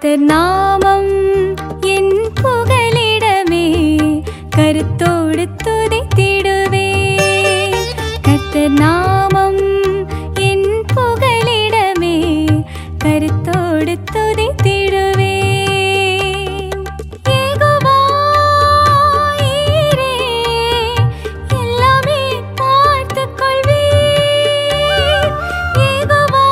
கர்த்தர் நாமம் என் புகலிடமே கருத்தோடு துதித்திடுவே கர்த்தர் நாமம் என் புகலிடமே கருத்தோடு துதித்திடுவே யெகோவா ஈரே, எல்லாமே பார்த்துக் கொள்வீர். யெகோவா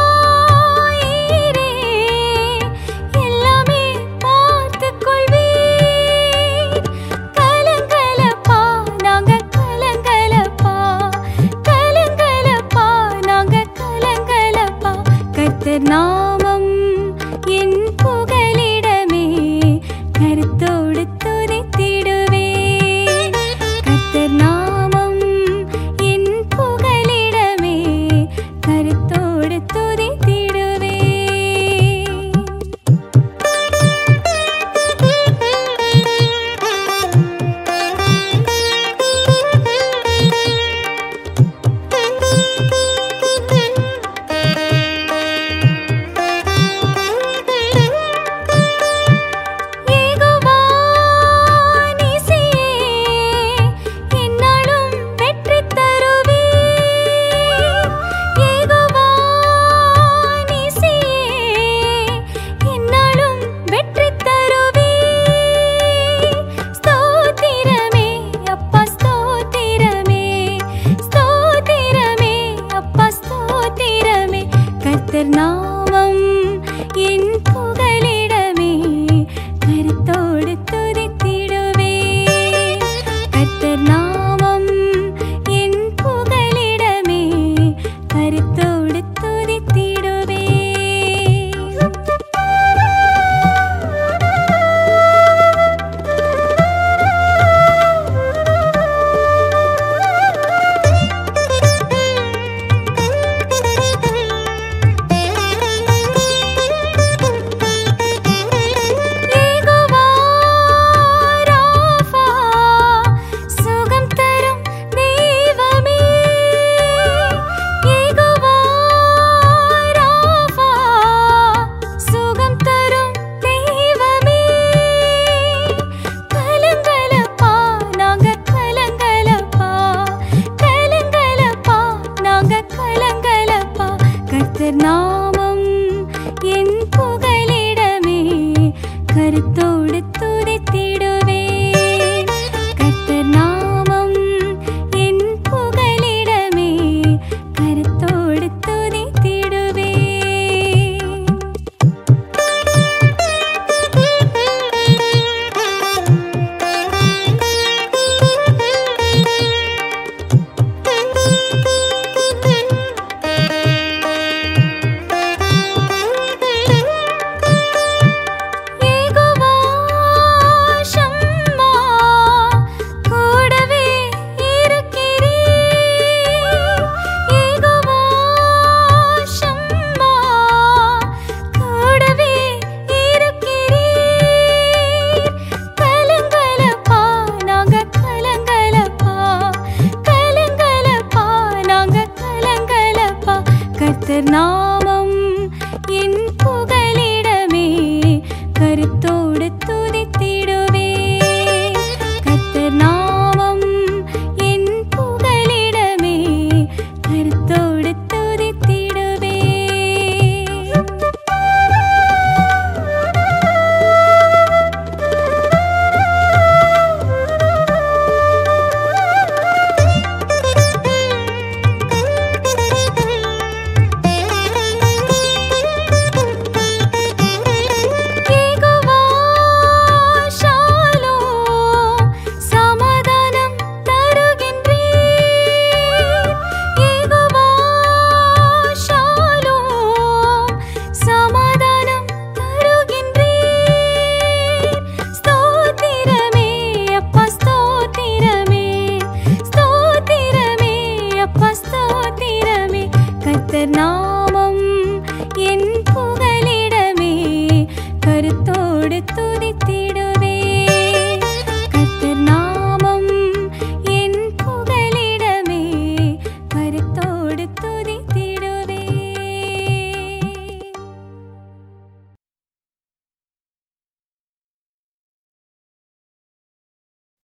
ஈரே, எல்லாமே பார்த்துக் கொள்வீர். கலங்கலப்பா, நாங்க கலங்கலப்பா. கலங்கலப்பா, நாங்க கலங்கலப்பா. கர்த்தர் நாமம் என் புகலிடமே கருத்தோடு துதித்திடுவேன் கர்த்தர் நாமம் என் புகலிடமே கருத்தோடு துதித்திடுவேன் யெகோவா நீசியே, எந்நாளும் வெற்றி தருவீர். யெகோவா நீசியே, எந்நாளும் வெற்றி தருவீர். ஸ்தோத்திரமே, அப்பா ஸ்தோத்திரமே. ஸ்தோத்திரமே, அப்பா ஸ்தோத்திரமே. கர்த்தர் நாமம் என் புகலிடமே கருத்தோடு துதித்திடுவேன் கர்த்தர் நாமம் என் புகலிடமே கருத்தோடு துதித்திடுவேன் யெகோவா ராஃபா சுகம் தரும் தெய்வமே யெகோவா ராஃபா சுகம் தரும் தெய்வமே கலங்கலப்பா நாங்க கலங்கலப்பா கலங்கலப்பா நாங்க கலங்கலப்பா கர்த்தர் நாமம் என் புகலிடமே கருத்தோடு துதித்திடுவேன் கர்த்தர் நாமம் என் புகலிடமே கருத்தோடு துதித்திடுவேன் யெகோவா ஷம்மா கூடவே இருக்கிறீர் யெகோவா ஷம்மா கூடவே இருக்கிறீர் கலங்கலப்பா நாங்க கலங்கலப்பா கலங்கலப்பா நாங்க கலங்கலப்பா கர்த்தர் நாமம் என் புகலிடமே கருத்தோடு துதித்திடுவேன் கர்த்தர் நாமம் என் புகலிடமே கருத்தோடு துதித்திடுவேன் யெகோவா ஷாலோம் சமாதானம் தருகின்றீர் யெகோவா ஷாலோம் சமாதானம் தருகின்றீர் ஸ்தோத்திரமே அப்பா ஸ்தோத்திரமே ஸ்தோத்திரமே அப்பா ஸ்தோத்திரமே கர்த்தர் நான்